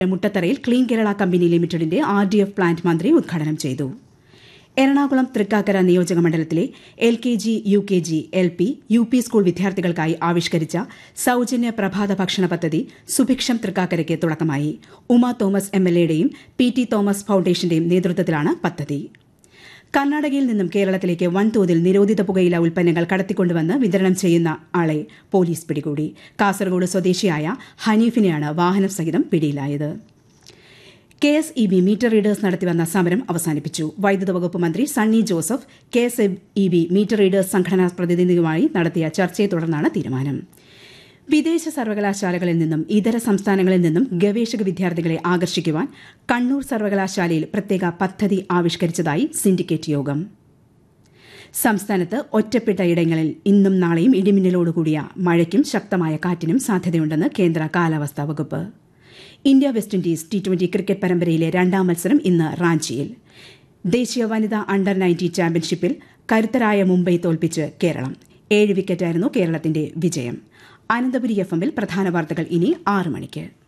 മുട്ടത്തറയിൽ clean Kerala company ലിമിറ്റഡിന്റെ R D F plant മന്ത്രി ഉദ്ഘാടനം ചെയ്തു എറണാകുളം തൃക്കാക്കര നിയോജക മണ്ഡലത്തിലെ L K G U K G L P U P school വിദ്യാർത്ഥികൾക്കായി ആവിഷ്കരിച്ച സൌജന്യ പ്രഭാത ഭക്ഷണ പദ്ധതി സുഭിക്ഷം തൃക്കാക്കരയ്ക്ക് തുടക്കമായി ഉമ തോമസ് എം എൽ എയുടെയും പി ടി തോമസ് ഫൌണ്ടേഷന്റെയും നേതൃത്വത്തിലാണ് പദ്ധതി കർണാടകയിൽ നിന്നും കേരളത്തിലേക്ക് വൻതോതിൽ നിരോധിത പുകയില ഉൽപ്പന്നങ്ങൾ കടത്തിക്കൊണ്ടുവന്ന് വിതരണം ചെയ്യുന്ന ആളെ പോലീസ് പിടികൂടി കാസർഗോഡ് സ്വദേശിയായ ഹനീഫിനെയാണ് വാഹനം സഹിതം പിടിയിലായത് K S E B meter readers നടത്തിവന്ന സമരം അവസാനിപ്പിച്ചു വൈദ്യുത വകുപ്പ് മന്ത്രി Sunny Joseph K S E B meter readers സംഘടനാ പ്രതിനിധിയുമായി നടത്തിയ ചർച്ചയെ തുടർന്നാണ് തീരുമാനം വിദേശ സർവകലാശാലകളിൽ നിന്നും ഇതര സംസ്ഥാനങ്ങളിൽ നിന്നും ഗവേഷക വിദ്യാർത്ഥികളെ ആകർഷിക്കുവാൻ കണ്ണൂർ സർവകലാശാലയിൽ പ്രത്യേക പദ്ധതി ആവിഷ്കരിച്ചതായി സിൻഡിക്കേറ്റ് യോഗം സംസ്ഥാനത്ത് ഒറ്റപ്പെട്ട ഇടങ്ങളിൽ ഇന്നും നാളെയും ഇടിമിന്നലോടുകൂടിയ മഴയ്ക്കും ശക്തമായ കാറ്റിനും സാധ്യതയുണ്ടെന്ന് കേന്ദ്ര കാലാവസ്ഥാ വകുപ്പ് India West Indies T twenty cricket പരമ്പരയിലെ രണ്ടാം മത്സരം ഇന്ന് റാഞ്ചിയിൽ ദേശീയ വനിതാ അണ്ടർ നയൻറ്റീൻ ചാമ്പ്യൻഷിപ്പിൽ കരുത്തരായ മുംബൈ തോൽപ്പിച്ച് കേരളം ഏഴ് വിക്കറ്റായിരുന്നു കേരളത്തിന്റെ വിജയം അനന്തപുരി എഫ് എമ്മിൽ പ്രധാന വാർത്തകൾ ഇനി ആറ് മണിക്ക്